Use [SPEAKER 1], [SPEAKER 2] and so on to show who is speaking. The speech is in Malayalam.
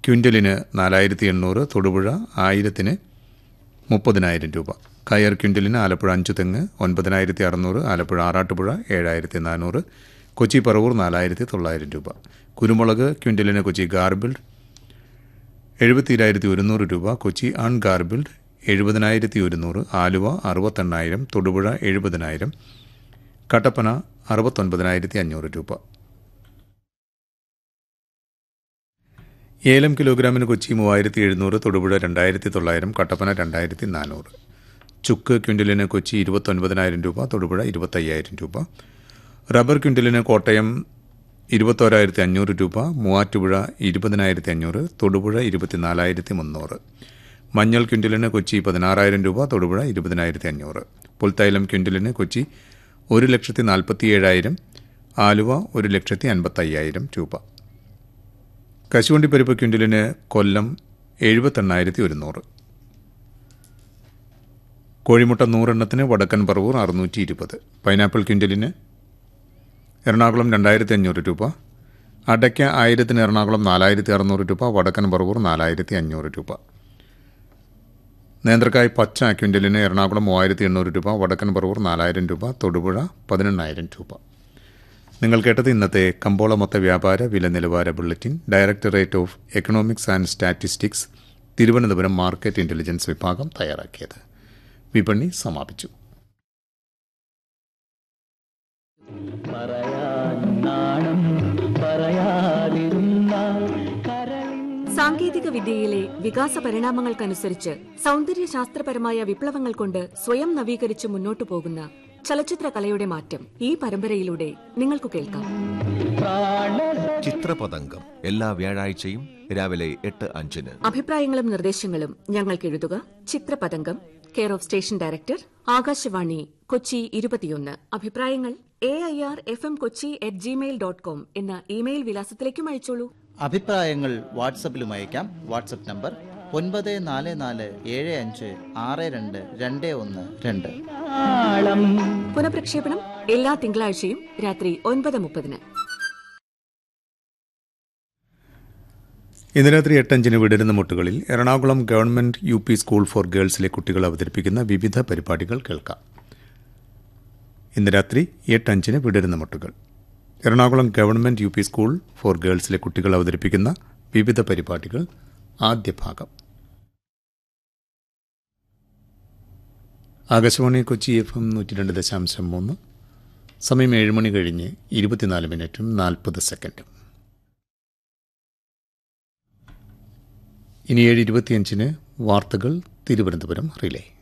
[SPEAKER 1] ക്വിൻ്റലിന് നാലായിരത്തി എണ്ണൂറ് തൊടുപുഴ ആയിരത്തിന് മുപ്പതിനായിരം രൂപ കയർ ക്വിൻ്റലിന് ആലപ്പുഴ അഞ്ചു തെങ്ങ് ഒൻപതിനായിരത്തി അറുന്നൂറ് ആലപ്പുഴ ആറാട്ടുപുഴ ഏഴായിരത്തി നാനൂറ് കൊച്ചി പറവൂർ നാലായിരത്തി തൊള്ളായിരം രൂപ കുരുമുളക് ക്വിൻ്റലിന് കൊച്ചി ഗാർബിൾഡ് എഴുപത്തിരായിരത്തി ഒരുന്നൂറ് രൂപ കൊച്ചി അൺഗാർബിൾഡ് എഴുപതിനായിരത്തി ഒരുന്നൂറ് ആലുവ അറുപത്തെണ്ണായിരം തൊടുപുഴ എഴുപതിനായിരം കട്ടപ്പന അറുപത്തൊൻപതിനായിരത്തി അഞ്ഞൂറ് രൂപ ഏലം കിലോഗ്രാമിന് കൊച്ചി മൂവായിരത്തി എഴുന്നൂറ് തൊടുപുഴ രണ്ടായിരത്തി തൊള്ളായിരം കട്ടപ്പന രണ്ടായിരത്തി നാനൂറ് ചുക്ക് ക്വിൻ്റലിന് കൊച്ചി ഇരുപത്തൊൻപതിനായിരം രൂപ തൊടുപുഴ ഇരുപത്തയ്യായിരം രൂപ റബ്ബർ ക്വിൻ്റലിന് കോട്ടയം ഇരുപത്തോരായിരത്തി അഞ്ഞൂറ് രൂപ മൂവാറ്റുപുഴ ഇരുപതിനായിരത്തി അഞ്ഞൂറ് തൊടുപുഴ ഇരുപത്തിനാലായിരത്തി മുന്നൂറ് മഞ്ഞൾ ക്വിൻ്റലിന് കൊച്ചി പതിനാറായിരം രൂപ തൊടുപുഴ ഇരുപതിനായിരത്തി അഞ്ഞൂറ് പുൽത്തൈലം ക്വിൻ്റലിന് കൊച്ചി ഒരു ലക്ഷത്തി നാൽപ്പത്തി ഏഴായിരം ആലുവ ഒരു ലക്ഷത്തി അൻപത്തയ്യായിരം രൂപ കശുവണ്ടിപ്പരിപ്പ് ക്വിൻ്റലിന് കൊല്ലം എഴുപത്തെണ്ണായിരത്തി ഒരുന്നൂറ് കോഴിമുട്ട നൂറെണ്ണത്തിന് വടക്കൻ പറവൂർ അറുന്നൂറ്റി ഇരുപത് പൈനാപ്പിൾ ക്വിൻ്റലിന് എറണാകുളം രണ്ടായിരത്തി അഞ്ഞൂറ് രൂപ അടയ്ക്ക ആയിരത്തിന് എറണാകുളം നാലായിരത്തി അറുന്നൂറ് രൂപ വടക്കൻ പറവൂർ നാലായിരത്തി അഞ്ഞൂറ് രൂപ നേന്ത്രക്കായ് പച്ച ക്വിൻ്റലിന് എറണാകുളം മൂവായിരത്തി എണ്ണൂറ് രൂപ വടക്കൻ പറവൂർ നാലായിരം രൂപ തൊടുപുഴ പതിനെണ്ണായിരം രൂപ നിങ്ങൾ കേട്ടത് ഇന്നത്തെ കമ്പോള മൊത്ത വ്യാപാര വില നിലവാര bulletin directorate of economics and statistics Thiruvananthapuram market intelligence വിഭാഗം തയ്യാറാക്കിയത് വിപണി സമാപിച്ചു
[SPEAKER 2] പറയാൻ നാണം പറയാതിരുന്നാൽ കരളിൻ
[SPEAKER 3] സാങ്കേതിക വിദ്യയിലെ വികാസ പരിണാമങ്ങൾക്കനുസരിച്ച് സൗന്ദര്യ ശാസ്ത്രപരമായ വിപ്ലവങ്ങൾ കൊണ്ട് സ്വയം നവീകരിച്ച് മുന്നോട്ടു പോകുന്ന ചലച്ചിത്ര കലയുടെ മാറ്റം ഈ പരമ്പരയിലൂടെ നിങ്ങൾക്ക് കേൾക്കാം
[SPEAKER 4] ചിത്രപതംഗം എല്ലാ വ്യാഴാഴ്ചയും രാവിലെ എട്ട് അഞ്ചിന്
[SPEAKER 3] അഭിപ്രായങ്ങളും നിർദ്ദേശങ്ങളും ഞങ്ങൾക്ക് എഴുതുക Chithrapathangam care of station director Akashvani Kochi ഇരുപത്തിയൊന്ന് അഭിപ്രായങ്ങൾ A I R F M Kochi at gmail dot com എന്ന ഇമെയിൽ വിലാസത്തിലേക്കും അയച്ചോളൂ
[SPEAKER 5] അഭിപ്രായങ്ങൾ വാട്സപ്പിലും അയക്കാം വാട്സപ്പ് നമ്പർ ഒൻപത് നാല് നാല് ഏഴ് അഞ്ച് ആറ് രണ്ട് രണ്ട് ഒന്ന് രണ്ട്
[SPEAKER 2] നാളം
[SPEAKER 3] പുനഃപ്രക്ഷേപണം എല്ലാ തിങ്കളാഴ്ചയും രാത്രി ഒൻപത് മുപ്പതിന്
[SPEAKER 1] ഇന്ന് രാത്രി എട്ടഞ്ചിന് വിടരുന്ന മുട്ടുകളിൽ Ernakulam government U P school for ഗേൾസിലെ കുട്ടികൾ അവതരിപ്പിക്കുന്ന വിവിധ പരിപാടികൾ കേൾക്കാം ഇന്ന് രാത്രി എട്ടഞ്ചിന് വിടരുന്ന മുട്ടുകൾ Ernakulam government U P school for ഗേൾസിലെ കുട്ടികൾ അവതരിപ്പിക്കുന്ന വിവിധ പരിപാടികൾ ആദ്യ ഭാഗം ആകാശവാണി കൊച്ചി എഫ് എം നൂറ്റി രണ്ട് ദശാംശം മൂന്ന് സമയം ഏഴ് മണി കഴിഞ്ഞ് ഇരുപത്തിനാല് മിനിറ്റും നാൽപ്പത് സെക്കൻഡും ഇനി ഏഴ് ഇരുപത്തിയഞ്ചിന് വാർത്തകൾ തിരുവനന്തപുരം റിലേ